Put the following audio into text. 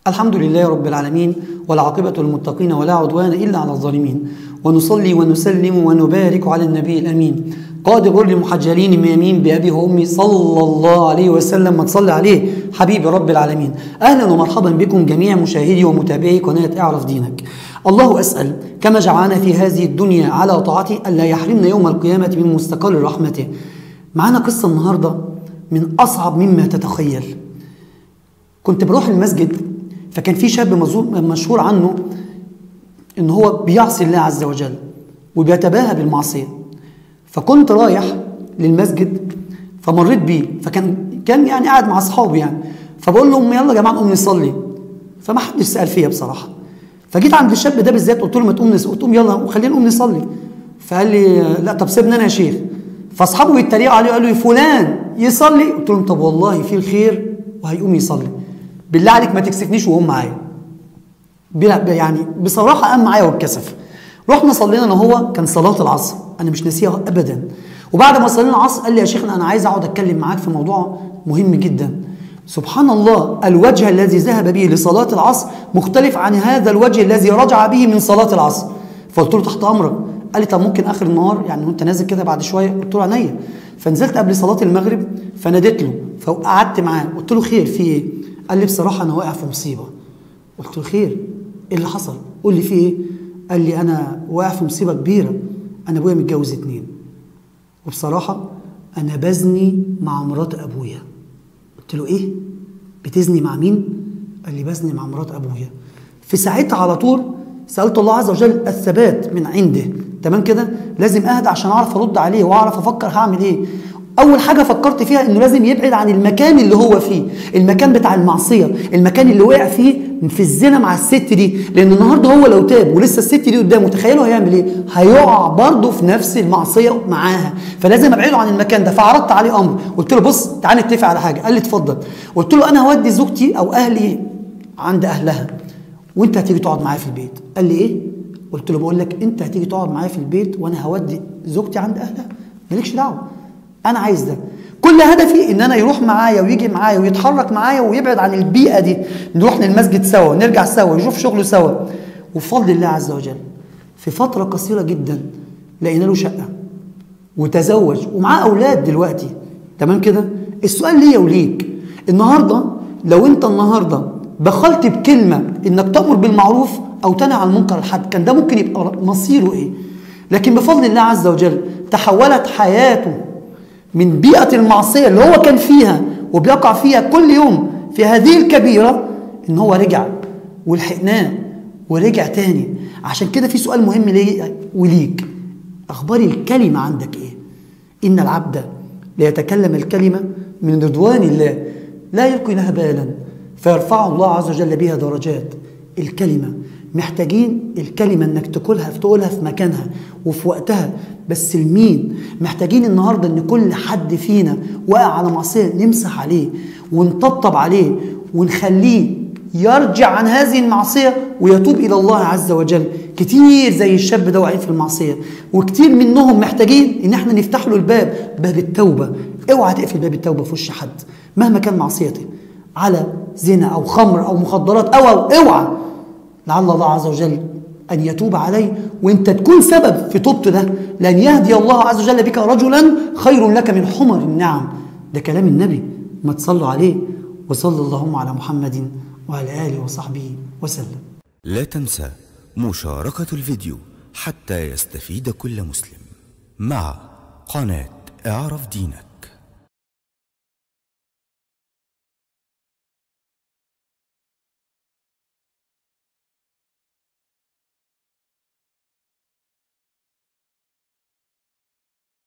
الحمد لله رب العالمين والعاقبة للمتقين ولا عدوان إلا على الظالمين ونصلي ونسلم ونبارك على النبي الأمين قاد غر المحجلين من يمين بأبي وأمي صلى الله عليه وسلم ما تصلي عليه حبيب رب العالمين أهلا ومرحبا بكم جميع مشاهدي ومتابعي قناة اعرف دينك الله أسأل كما جعلنا في هذه الدنيا على طاعته ألا يحرمنا يوم القيامة من مستقر رحمته معنا قصة النهاردة من أصعب مما تتخيل كنت بروح المسجد فكان في شاب مشهور عنه ان هو بيعصي الله عز وجل وبيتباهى بالمعصيه فكنت رايح للمسجد فمريت بيه فكان كان يعني قاعد مع اصحابي يعني فبقول لهم يلا يا جماعه نقوم نصلي فما حدش سال فيا بصراحه فجيت عند الشاب ده بالذات قلت له ما تقوم قلت لهم يلا خلينا نقوم نصلي فقال لي لا طب سيبني انا يا شيخ فاصحابه بيتريقوا عليه قالوا لي فلان يصلي قلت لهم طب والله في الخير وهيقوم يصلي بالله عليك ما تكسفنيش وهم معايا يعني بصراحه قام معايا واتكسف رحنا صلينا انا وهو كان صلاه العصر انا مش ناسيها ابدا وبعد ما صلينا العصر قال لي يا شيخنا انا عايز اقعد اتكلم معاك في موضوع مهم جدا سبحان الله الوجه الذي ذهب به لصلاه العصر مختلف عن هذا الوجه الذي رجع به من صلاه العصر فقلت له تحت امرك قال لي طب ممكن اخر النهار يعني وانت نازل كده بعد شويه قلت له عينيا فنزلت قبل صلاه المغرب فناديت له فقعدت معاه قلت له خير في ايه قال لي بصراحه انا واقع في مصيبه قلت له خير ايه اللي حصل قول لي في ايه قال لي انا واقع في مصيبه كبيره انا ابويا متجوز اتنين وبصراحه انا بزني مع مرات ابويا قلت له ايه بتزني مع مين قال لي بزني مع مرات ابويا في ساعتها على طول سالت الله عز وجل الثبات من عنده تمام كده لازم اهدى عشان اعرف ارد عليه واعرف افكر هعمل ايه اول حاجه فكرت فيها انه لازم يبعد عن المكان اللي هو فيه المكان بتاع المعصيه المكان اللي وقع فيه في الزنا مع الست دي لان النهارده هو لو تاب ولسه الست دي قدامه تخيلوا هيعمل ايه هيقع برضه في نفس المعصيه معاها فلازم ابعده عن المكان ده فعرضت عليه امر قلت له بص تعالى نتفق على حاجه قال لي اتفضل قلت له انا هودي زوجتي او اهلي عند اهلها وانت هتيجي تقعد معايا في البيت قال لي ايه قلت له بقول لك انت هتيجي تقعد معايا في البيت وانا هودي زوجتي عند اهلها مالكش دعوه انا عايز ده كل هدفي ان انا يروح معايا ويجي معايا ويتحرك معايا ويبعد عن البيئه دي نروح للمسجد سوا ونرجع سوا يشوف شغله سوا وبفضل الله عز وجل في فتره قصيره جدا لقينا له شقه وتزوج ومعاه اولاد دلوقتي تمام كده السؤال ليا وليك النهارده لو انت النهارده بخلت بكلمه انك تامر بالمعروف او تنهى عن المنكر لحد كان ده ممكن يبقى مصيره ايه لكن بفضل الله عز وجل تحولت حياته من بيئة المعصية اللي هو كان فيها وبيقع فيها كل يوم في هذه الكبيرة إن هو رجع ولحقناه ورجع تاني عشان كده في سؤال مهم لي وليك أخبار الكلمة عندك إيه؟ إن العبد ليتكلم الكلمة من رضوان الله لا يلقي لها بالا فيرفع الله عز وجل بها درجات الكلمة محتاجين الكلمة انك تقولها تقولها في مكانها وفي وقتها بس لمين محتاجين النهاردة ان كل حد فينا واقع على معصية نمسح عليه ونطبطب عليه ونخليه يرجع عن هذه المعصية ويتوب إلى الله عز وجل كتير زي الشاب ده واقعين في المعصية وكتير منهم محتاجين ان احنا نفتح له الباب باب التوبة اوعى تقفل باب التوبة في وش حد مهما كان معصيته على زنا او خمر او مخدرات او او اوعى لعل الله عز وجل أن يتوب عليه وأنت تكون سبب في توبته ده لأن يهدي الله عز وجل بك رجلا خير لك من حمر النعم ده كلام النبي ما تصلوا عليه وصلى اللهم على محمد وعلى آله وصحبه وسلم لا تنسى مشاركة الفيديو حتى يستفيد كل مسلم مع قناة اعرف دينك